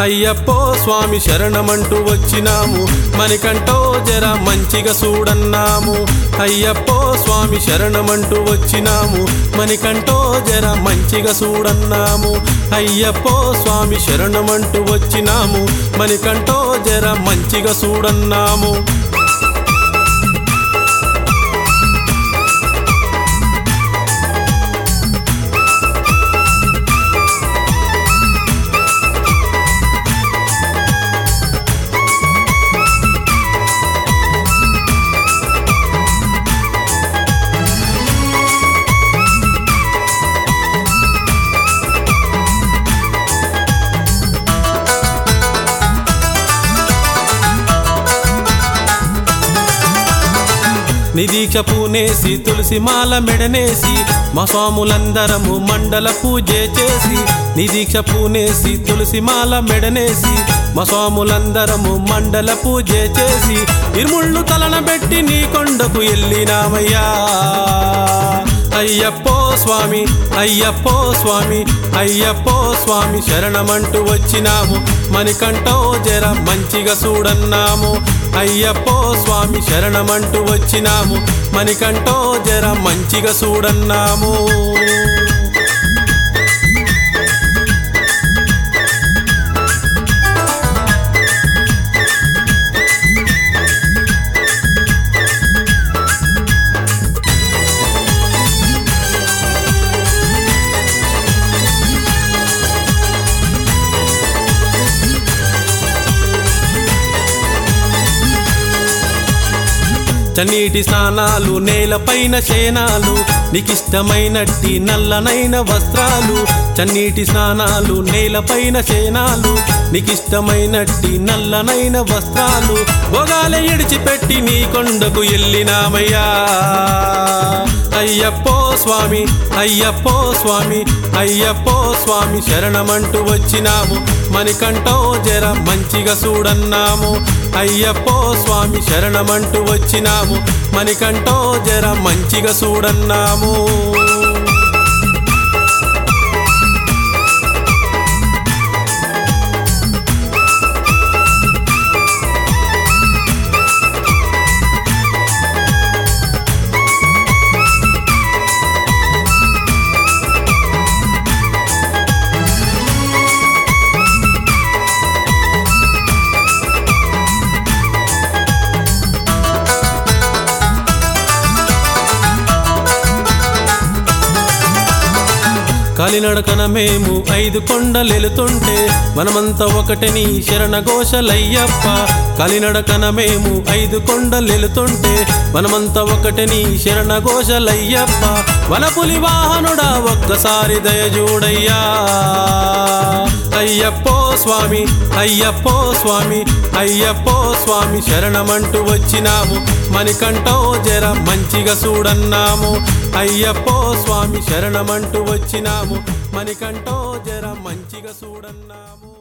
అయ్యప్పో స్వామి శరణమంటూ వచ్చినాము మణికంఠో జర మంచిగా చూడన్నాము అయ్యప్పో స్వామి శరణమంటూ వచ్చినాము మణికంఠో జర మంచిగా చూడన్నాము అయ్యప్పో స్వామి శరణమంటూ వచ్చినాము మణికంఠో జర మంచిగా చూడన్నాము నిదీక్ష పూనేసి తులసి మాల మెడనేసి మా స్వాములందరము మండల పూజ చేసి నిదీక్ష పూనేసి తులసి మాల మెడనేసి మా స్వాములందరము మండల పూజ చేసి ఇరుముళ్ళు తలన పెట్టి నీ కొండకు వెళ్ళినామయ్యా అయ్యప్పో స్వామి అయ్యప్పో స్వామి అయ్యప్పో స్వామి శరణమంటూ వచ్చినాము మణికంఠో జర మంచిగా చూడన్నాము అయ్యప్పో స్వామి శరణమంటూ వచ్చినాము మణికంఠో జర మంచిగా చూడన్నాము చన్నీటి స్నానాలు నేలపైన శేనాలు నీకిష్టమైనట్టి నల్లనైన వస్త్రాలు చన్నీటి స్నానాలు నేలపైన శేనాలు నీకిష్టమైనట్టి నల్లనైన వస్త్రాలు భోగాల ఇడిచిపెట్టి నీ కొండకు వెళ్ళినామయ్యా అయ్యప్పో స్వామి అయ్యప్పో స్వామి అయ్యప్పో స్వామి శరణమంటూ వచ్చినాము మణికంఠో జర మంచిగా చూడన్నాము అయ్యప్పో స్వామి శరణమంటూ వచ్చినాము మణికంఠో జర మంచిగా చూడన్నాము కాలినడకన మేము ఐదు కొండలెలుతుంటే మనమంతా ఒకటని శరణ ఘోషలయ్యప్ప కాలినడకన మేము ఐదు కొండలెలుతుంటే మనమంతా ఒకటని శరణ ఘోషలయ్యప్ప వనపులి వాహనుడా ఒక్కసారి దయజూడయ్యా అయ్యప్పో స్వామి అయ్యప్పో స్వామి అయ్యప్పో స్వామి శరణమంటూ వచ్చినాము మణికంఠో జర మంచిగా చూడన్నాము అయ్యప్పో స్వామి శరణమంటూ వచ్చినాము మణికంఠో జర మంచిగా చూడన్నాము